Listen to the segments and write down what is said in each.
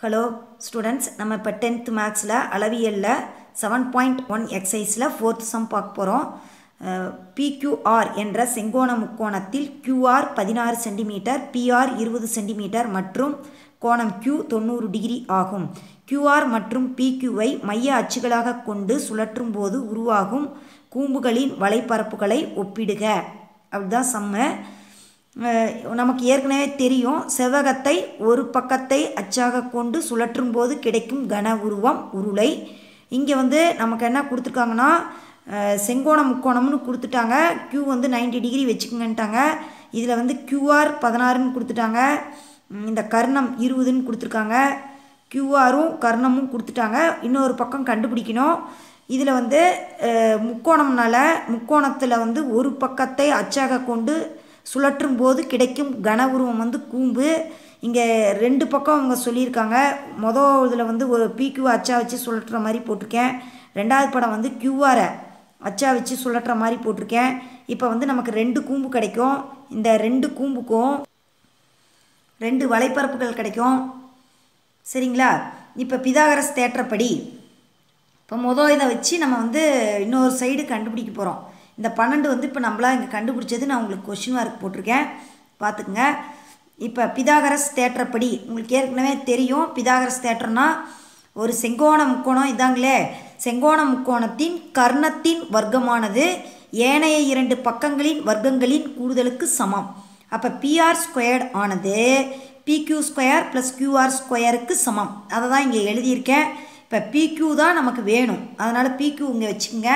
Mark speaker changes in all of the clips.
Speaker 1: hello students நம்ம இப்போ tenth மேக்ஸில் அளவியலில் செவன் பாயிண்ட் ஒன் எக்ஸைஸில் ஃபோர்த் சம் பார்க்க போகிறோம் பிக்யூஆர் என்ற செங்கோண முக்கோணத்தில் கியூஆர் பதினாறு சென்டிமீட்டர் பிஆர் இருபது சென்டிமீட்டர் மற்றும் கோணம் Q தொண்ணூறு டிகிரி ஆகும் கியூஆர் மற்றும் பிக்யூவை மைய அச்சுகளாக கொண்டு சுழற்றும் போது உருவாகும் கூம்புகளின் வலைப்பரப்புகளை ஒப்பிடுக அப்படிதான் சம்மு அஹ் நமக்கு ஏற்கனவே தெரியும் செவ்வகத்தை ஒரு பக்கத்தை அச்சாக கொண்டு சுழற்றும் போது கிடைக்கும் கன உருவம் உருளை இங்கே வந்து நமக்கு என்ன கொடுத்துருக்காங்கன்னா அஹ் செங்கோண முக்கோணம்னு கொடுத்துட்டாங்க Q வந்து 90 டிகிரி வச்சுக்கோங்கன்ட்டாங்க இதில் வந்து QR பதினாறுன்னு கொடுத்துட்டாங்க உம் இந்த கர்ணம் இருபதுன்னு கொடுத்துருக்காங்க கியூஆரும் கர்ணமும் கொடுத்துட்டாங்க இன்னொரு பக்கம் கண்டுபிடிக்கணும் இதில் வந்து அஹ், முக்கோணம்னால முக்கோணத்தில் வந்து ஒரு பக்கத்தை அச்சாக கொண்டு சுழற்றும் போது கிடைக்கும் கன உருவம் வந்து கூம்பு இங்கே ரெண்டு பக்கம் அவங்க சொல்லியிருக்காங்க மொதல் இதில் வந்து ஒரு பிக்யூ அச்சா வச்சு சுழற்றுற மாதிரி போட்டிருக்கேன் ரெண்டாவது படம் வந்து கியூஆரை அச்சா வச்சு சுழற்றுற மாதிரி போட்டிருக்கேன் இப்போ வந்து நமக்கு ரெண்டு கூம்பு கிடைக்கும் இந்த ரெண்டு கூம்புக்கும் ரெண்டு வலைப்பரப்புகள் கிடைக்கும் சரிங்களா இப்போ பிதாகரஸ் தேற்றப்படி இப்போ மொதல் இதை வச்சு நம்ம வந்து இன்னொரு சைடு கண்டுபிடிக்க போகிறோம் இந்த பன்னெண்டு வந்து இப்போ நம்மளா இங்கே கண்டுபிடிச்சது நான் உங்களுக்கு கொஷின் மார்க் போட்டிருக்கேன் பார்த்துக்குங்க இப்போ பிதாகரஸ் தேற்றப்படி உங்களுக்கு ஏற்கனவே தெரியும் பிதாகரஸ் தேற்றம்னா ஒரு செங்கோண முக்கோணம் இதாங்களே செங்கோண முக்கோணத்தின் கர்ணத்தின் வர்க்கமானது ஏனைய இரண்டு பக்கங்களின் வர்க்கங்களின் கூடுதலுக்கு சமம் அப்போ பிஆர் ஸ்கொயர்ட் ஆனது பிக்யூ ஸ்கொயர் ப்ளஸ் கியூஆர் ஸ்கொயருக்கு சமம் அதை தான் இங்கே எழுதியிருக்கேன் இப்போ பிக்யூ தான் நமக்கு வேணும் அதனால் பிக்யூ இங்கே வச்சுக்கோங்க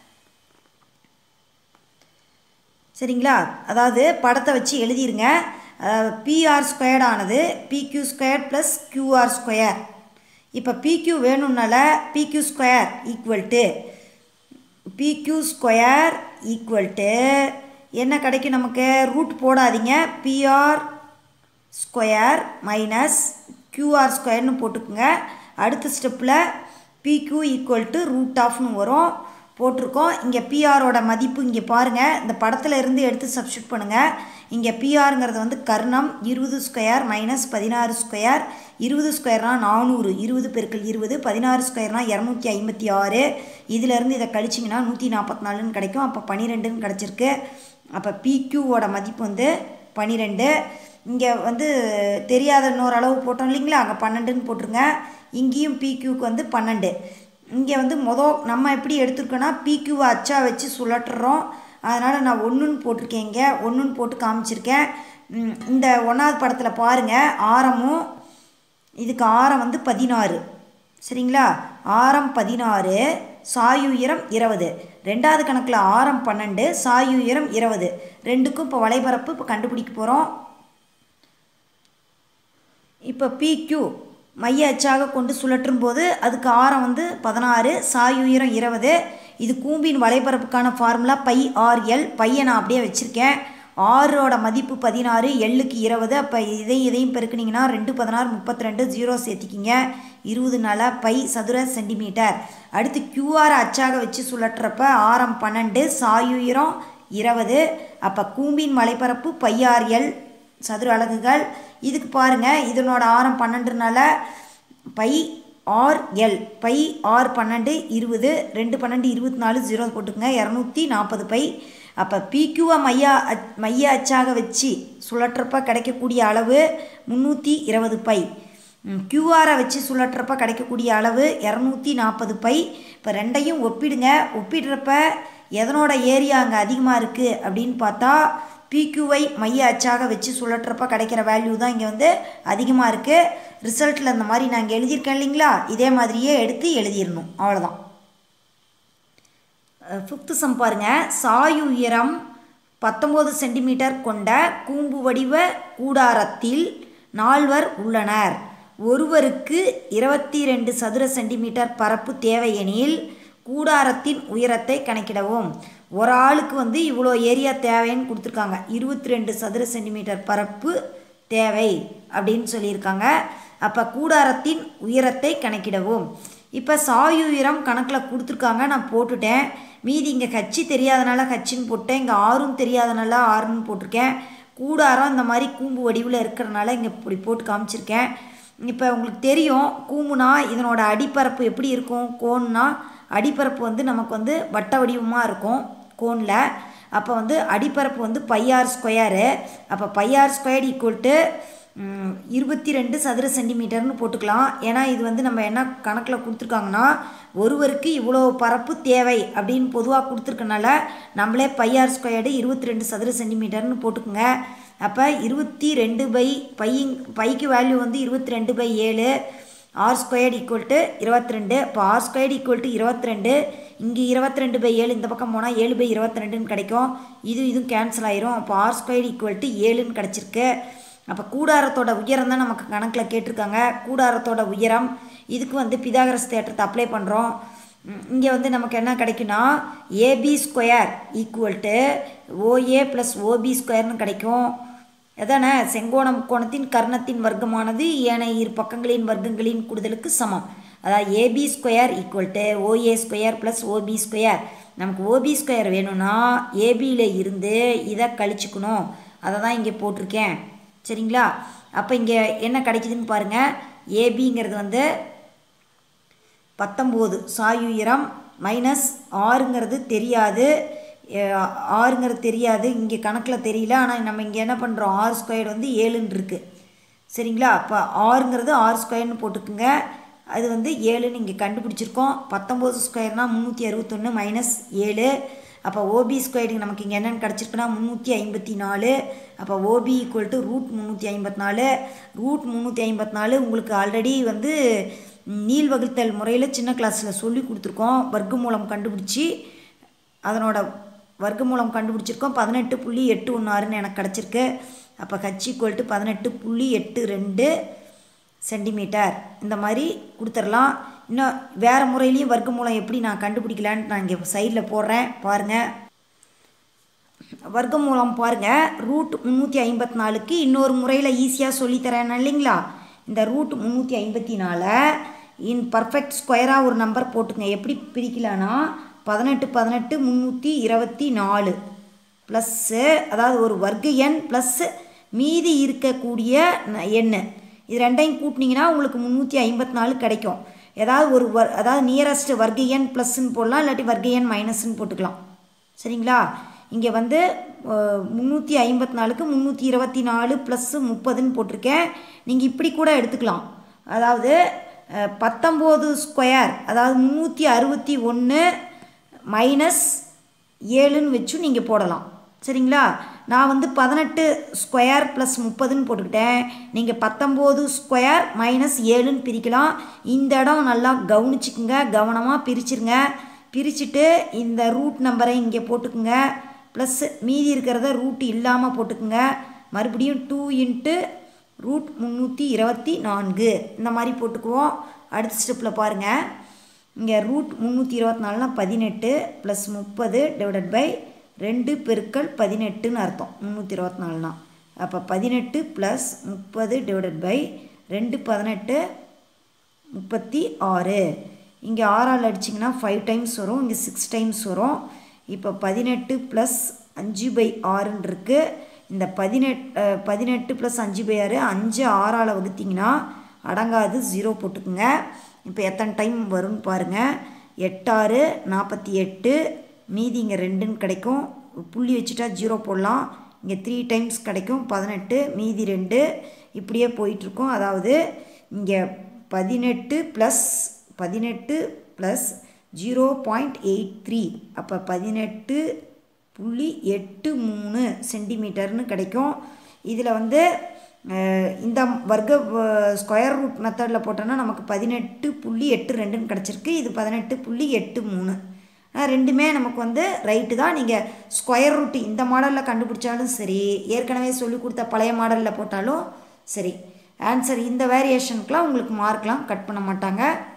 Speaker 1: சரிங்களா அதாவது படத்தை வச்சு எழுதிருங்க பிஆர் ஸ்கொயர்ட் ஆனது PQ square plus QR square இப்போ பிக்யூ வேணும்னால PQ square equal to PQ square equal to என்ன கிடைக்கும் நமக்கு ரூட் போடாதீங்க பிஆர் ஸ்கொயர் மைனஸ் கியூஆர் ஸ்கொயர்னு போட்டுக்குங்க அடுத்த ஸ்டெப்பில் பிக்யூ ஈக்குவல் டு ரூட் ஆஃப்னு வரும் போட்டிருக்கோம் இங்கே பிஆரோட மதிப்பு இங்கே பாருங்கள் இந்த படத்தில் இருந்து எடுத்து சப்ஸ்டியூட் பண்ணுங்கள் இங்கே பிஆருங்கிறது வந்து கர்ணம் இருபது ஸ்கொயர் மைனஸ் பதினாறு ஸ்கொயர் இருபது ஸ்கொயர்னால் நானூறு இருபது பெருக்கள் இருபது பதினாறு ஸ்கொயர்னால் இரநூத்தி ஐம்பத்தி ஆறு இதிலேருந்து இதை கழிச்சிங்கன்னா நூற்றி நாற்பத்தி நாலுன்னு கிடைக்கும் அப்போ பன்னிரெண்டுன்னு கிடச்சிருக்கு அப்போ பிக்யூவோட மதிப்பு வந்து பன்னிரெண்டு இங்கே வந்து தெரியாத இன்னொரு அளவு போட்டோம் இல்லைங்களா அங்கே பன்னெண்டுன்னு போட்டுருங்க இங்கேயும் பிக்யூக்கு வந்து பன்னெண்டு இங்கே வந்து மொதல் நம்ம எப்படி எடுத்துருக்கோன்னா பிக்யூவை அச்சா வச்சு சுழற்றுறோம் அதனால் நான் ஒன்றுன்னு போட்டிருக்கேன் இங்கே ஒன்றுன்னு போட்டு காமிச்சிருக்கேன் ம், இந்த ஒன்றாவது படத்தில் பாருங்கள் ஆரமும் இதுக்கு ஆரம் வந்து பதினாறு சரிங்களா ஆரம் பதினாறு சாயுயரம் இருபது ரெண்டாவது கணக்கில் ஆரம் பன்னெண்டு சாயுயரம் இருபது ரெண்டுக்கும் இப்போ வலைபரப்பு இப்போ கண்டுபிடிக்க போகிறோம் இப்போ பிக்யூ மைய அச்சாக கொண்டு சுழற்றும் போது அதுக்கு ஆரம் வந்து பதினாறு சாயுயரம் இருபது இது கூம்பின் வலைபரப்புக்கான ஃபார்முலா பை ஆர் எல் பையை நான் அப்படியே வச்சுருக்கேன் ஆறோட மதிப்பு பதினாறு எல்லுக்கு இருபது அப்போ இதையும் இதையும் பெருக்குனிங்கன்னா ரெண்டு பதினாறு முப்பத்தி ரெண்டு ஜீரோ சேர்த்திக்கிங்க இருபது நாள பை சதுர சென்டிமீட்டர் அடுத்து கியூஆர் அச்சாக வச்சு சுழற்றுறப்ப ஆரம் பன்னெண்டு சாயுயரம் இருபது அப்போ கூம்பின் வலைப்பரப்பு பையார் எல் சதுர அலகுகள் இதுக்கு பாருங்கள் இதனோட ஆரம் பன்னெண்டுனால pi R L pi R பன்னெண்டு இருபது ரெண்டு பன்னெண்டு இருபத்தி நாலு ஜீரோ போட்டுக்கங்க இரநூத்தி நாற்பது பை அப்போ பிக்யூவை மையா அச் மைய அச்சாக வச்சு சுழற்றப்ப கிடைக்கக்கூடிய அளவு முந்நூற்றி இருபது பை கியூஆரை வச்சு சுழற்றப்ப கிடைக்கக்கூடிய அளவு இரநூத்தி நாற்பது பை இப்போ ரெண்டையும் ஒப்பிடுங்க ஒப்பிடுறப்ப எதனோட ஏரியா அங்கே அதிகமாக இருக்குது அப்படின்னு பார்த்தா பிக்யூவை மைய அச்சாக வச்சு சுழற்றப்ப கிடைக்கிற வேல்யூ தான் இங்கே வந்து அதிகமாக இருக்குது ரிசல்ட்டில் இந்த மாதிரி நான் இங்கே எழுதியிருக்கேன் இல்லைங்களா இதே மாதிரியே எடுத்து எழுதிடணும் அவ்வளோதான் ஃபிஃப்த்து சம் பாருங்க சாயு உயரம் பத்தொம்போது சென்டிமீட்டர் கொண்ட கூம்பு வடிவ கூடாரத்தில் நால்வர் உள்ளனர் ஒருவருக்கு இருபத்தி ரெண்டு சதுர சென்டிமீட்டர் பரப்பு தேவையெனில் கூடாரத்தின் உயரத்தை கணக்கிடவும் ஒரு ஆளுக்கு வந்து இவ்வளோ ஏரியா தேவைன்னு கொடுத்துருக்காங்க இருபத்தி ரெண்டு சதுர சென்டிமீட்டர் பரப்பு தேவை அப்படின்னு சொல்லியிருக்காங்க அப்போ கூடாரத்தின் உயரத்தை கணக்கிடவும் இப்போ சாயு உயரம் கணக்கில் கொடுத்துருக்காங்க நான் போட்டுட்டேன் மீதி இங்கே கட்சி தெரியாதனால கட்சின்னு போட்டேன் இங்கே ஆறும் தெரியாதனால ஆறுன்னு போட்டிருக்கேன் கூடாரம் இந்த மாதிரி கூம்பு வடிவில் இருக்கிறனால இங்கே இப்படி போட்டு காமிச்சிருக்கேன் இப்போ உங்களுக்கு தெரியும் கூமுனா இதனோட அடிப்பரப்பு எப்படி இருக்கும் கோன்னா அடிப்பரப்பு வந்து நமக்கு வந்து வட்ட வடிவமாக இருக்கும் கோனில் அப்போ வந்து அடிப்பரப்பு வந்து பையார் ஸ்கொயரு அப்போ பையார் ஸ்கொயர் ஈக்குவல் டு இருபத்தி ரெண்டு சதுர சென்டிமீட்டர்னு போட்டுக்கலாம் ஏன்னா இது வந்து நம்ம என்ன கணக்கில் கொடுத்துருக்காங்கன்னா ஒருவருக்கு இவ்வளோ பரப்பு தேவை அப்படின்னு பொதுவாக கொடுத்துருக்கனால நம்மளே பையார் ஸ்கொயர்டு இருபத்தி ரெண்டு சதுர சென்டிமீட்டர்னு போட்டுக்குங்க அப்போ இருபத்தி ரெண்டு பை பையிங் பைக்கு வேல்யூ வந்து இருபத்தி ரெண்டு பை ஏழு ஆர் ஸ்கொயர்டு ஈக்குவல் டு இருபத்தி ரெண்டு இப்போ ஆர் ஸ்கொயர்டு ஈக்குவல் டு இருபத்தி ரெண்டு இங்கே இருபத்தி ரெண்டு பை ஏழு இந்த பக்கம் போனால் ஏழு பை இருபத்தி ரெண்டுன்னு கிடைக்கும் இது இதுவும் கேன்சல் ஆயிரும் அப்போ ஆர் ஸ்கொயர்டு ஈக்குவல் டு ஏழுன்னு கிடச்சிருக்கு அப்போ கூடாரத்தோட உயரம் தான் நமக்கு கணக்கில் கேட்டிருக்காங்க கூடாரத்தோட உயரம் இதுக்கு வந்து பிதாகரஸ் தேட்டத்தை அப்ளை பண்ணுறோம் இங்கே வந்து நமக்கு என்ன கிடைக்குன்னா AB square equal to OA plus OB ஸ்கொயர்னு கிடைக்கும் அதானே செங்கோண முக்கோணத்தின் கர்ணத்தின் வர்க்கமானது ஏனைய இரு பக்கங்களின் வர்க்கங்களின் கூடுதலுக்கு சமம் அதாவது AB square equal to OA square plus OB square நமக்கு ஓபி ஸ்கொயர் வேணும்னா ஏபியில் இருந்து இதை கழிச்சுக்கணும் அதை தான் இங்கே போட்டிருக்கேன் சரிங்களா அப்போ இங்கே என்ன கிடைக்குதுன்னு பாருங்கள் ஏபிங்கிறது வந்து பத்தொம்போது சாயுயரம் மைனஸ் ஆறுங்கிறது தெரியாது ஆறுங்கிறது தெரியாது இங்கே கணக்கில் தெரியல ஆனால் நம்ம இங்கே என்ன பண்ணுறோம் ஆறு ஸ்கொயர் வந்து ஏழுன்னு இருக்குது சரிங்களா அப்போ ஆறுங்கிறது ஆறு ஸ்கொயர்னு போட்டுக்குங்க அது வந்து ஏழுன்னு இங்கே கண்டுபிடிச்சிருக்கோம் பத்தொம்போது ஸ்கொயர்னால் முந்நூற்றி அறுபத்தொன்று மைனஸ் ஏழு அப்போ ஓபி ஸ்கொயருக்கு நமக்கு இங்கே என்னென்னு கிடச்சிருக்குன்னா முந்நூற்றி ஐம்பத்தி நாலு அப்போ ஓபி ஈக்குவல் டு ரூட் முந்நூற்றி ஐம்பத்தி நாலு ரூட் முந்நூற்றி ஐம்பத்தி நாலு உங்களுக்கு ஆல்ரெடி வந்து நீள் வகுத்தல் முறையில் சின்ன கிளாஸில் சொல்லி கொடுத்துருக்கோம் வர்க்க மூலம் கண்டுபிடிச்சி அதனோட வர்க்க மூலம் கண்டுபிடிச்சிருக்கோம் பதினெட்டு புள்ளி எட்டு ஒன்று ஆறுன்னு எனக்கு கிடச்சிருக்கு அப்போ ஹச் ஈக்குவல் டு பதினெட்டு புள்ளி எட்டு ரெண்டு சென்டிமீட்டர் இந்த மாதிரி கொடுத்துடலாம் இன்னும் வேறு முறையிலையும் வர்க்க மூலம் எப்படி நான் கண்டுபிடிக்கலான்னு நான் இங்கே சைடில் போடுறேன் பாருங்கள் வர்க்க மூலம் பாருங்கள் ரூட் முந்நூற்றி ஐம்பத்தி நாலுக்கு இன்னொரு முறையில் ஈஸியாக சொல்லித்தரேன் இல்லைங்களா இந்த ரூட் முந்நூற்றி ஐம்பத்தி நாலை இன் பர்ஃபெக்ட் ஸ்கொயராக ஒரு நம்பர் போட்டுங்க எப்படி பிரிக்கலான்னா பதினெட்டு பதினெட்டு முந்நூற்றி இருபத்தி நாலு ப்ளஸ்ஸு அதாவது ஒரு வர்க்க எண் ப்ளஸ்ஸு மீதி இருக்கக்கூடிய எண் இது ரெண்டையும் கூட்டினீங்கன்னா உங்களுக்கு முந்நூற்றி ஐம்பத்தி நாலு கிடைக்கும் ஏதாவது ஒரு வர் அதாவது நியரஸ்ட் வர்க்க எண் ப்ளஸ்ன்னு போடலாம் இல்லாட்டி வர்க்க எண் மைனஸ்ன்னு போட்டுக்கலாம் சரிங்களா இங்கே வந்து முந்நூற்றி ஐம்பத்தி நாலுக்கு முந்நூற்றி இருபத்தி நாலு ப்ளஸ்ஸு முப்பதுன்னு போட்டிருக்கேன் நீங்கள் இப்படி கூட எடுத்துக்கலாம் அதாவது பத்தொம்போது ஸ்கொயர் அதாவது முந்நூற்றி அறுபத்தி ஒன்று மைனஸ் ஏழுன்னு வச்சும் நீங்கள் போடலாம் சரிங்களா நான் வந்து பதினெட்டு ஸ்கொயர் ப்ளஸ் முப்பதுன்னு போட்டுக்கிட்டேன் நீங்கள் பத்தொம்போது ஸ்கொயர் மைனஸ் ஏழுன்னு பிரிக்கலாம் இந்த இடம் நல்லா கவனிச்சுக்குங்க கவனமாக பிரிச்சுருங்க பிரிச்சுட்டு இந்த ரூட் நம்பரை இங்கே போட்டுக்குங்க ப்ளஸ் மீதி இருக்கிறத ரூட் இல்லாமல் போட்டுக்குங்க மறுபடியும் டூ இன்ட்டு ரூட் முந்நூற்றி இருபத்தி நான்கு இந்த மாதிரி போட்டுக்குவோம் அடுத்த ஸ்டெப்பில் பாருங்கள் இங்கே ரூட் முந்நூற்றி இருபத்தி நாலுனா பதினெட்டு ப்ளஸ் முப்பது டிவைடட் பை ரெண்டு பெருக்கள் பதினெட்டுன்னு அர்த்தம் முந்நூற்றி இருபத்தி நாலுனா அப்போ பதினெட்டு ப்ளஸ் முப்பது டிவைடட் பை ரெண்டு பதினெட்டு முப்பத்தி ஆறு இங்கே ஆறால் அடிச்சிங்கன்னா ஃபைவ் டைம்ஸ் வரும் இங்கே சிக்ஸ் டைம்ஸ் வரும் இப்போ பதினெட்டு ப்ளஸ் அஞ்சு பை ஆறுன்னு இருக்குது இந்த பதினெட் பதினெட்டு ப்ளஸ் அஞ்சு பை ஆறு அஞ்சு ஆறால் வகுத்திங்கன்னா அடங்காது ஜீரோ போட்டுக்குங்க இப்போ எத்தனை டைம் வரும்னு பாருங்கள் எட்டாறு நாற்பத்தி எட்டு மீதி இங்கே ரெண்டுன்னு கிடைக்கும் புள்ளி வச்சுட்டா ஜீரோ போடலாம் இங்கே த்ரீ டைம்ஸ் கிடைக்கும் பதினெட்டு மீதி ரெண்டு இப்படியே போயிட்டுருக்கோம் அதாவது இங்கே பதினெட்டு ப்ளஸ் பதினெட்டு plus zero point eight three அப்போ பதினெட்டு புள்ளி எட்டு மூணு சென்டிமீட்டர்னு கிடைக்கும் இதில் வந்து இந்த வர்க்க ஸ்கொயர் ரூட் மெத்தடில் போட்டோன்னா நமக்கு பதினெட்டு புள்ளி எட்டு ரெண்டுன்னு கிடச்சிருக்கு இது பதினெட்டு புள்ளி எட்டு மூணு ரெண்டுமே நமக்கு வந்து ரைட்டு தான் நீங்கள் ஸ்கொயர் ரூட் இந்த மாடலில் கண்டுபிடிச்சாலும் சரி ஏற்கனவே சொல்லி கொடுத்த பழைய மாடலில் போட்டாலும் சரி ஆன்சர் இந்த வேரியேஷனுக்கெலாம் உங்களுக்கு மார்க்லாம் கட் பண்ண மாட்டாங்க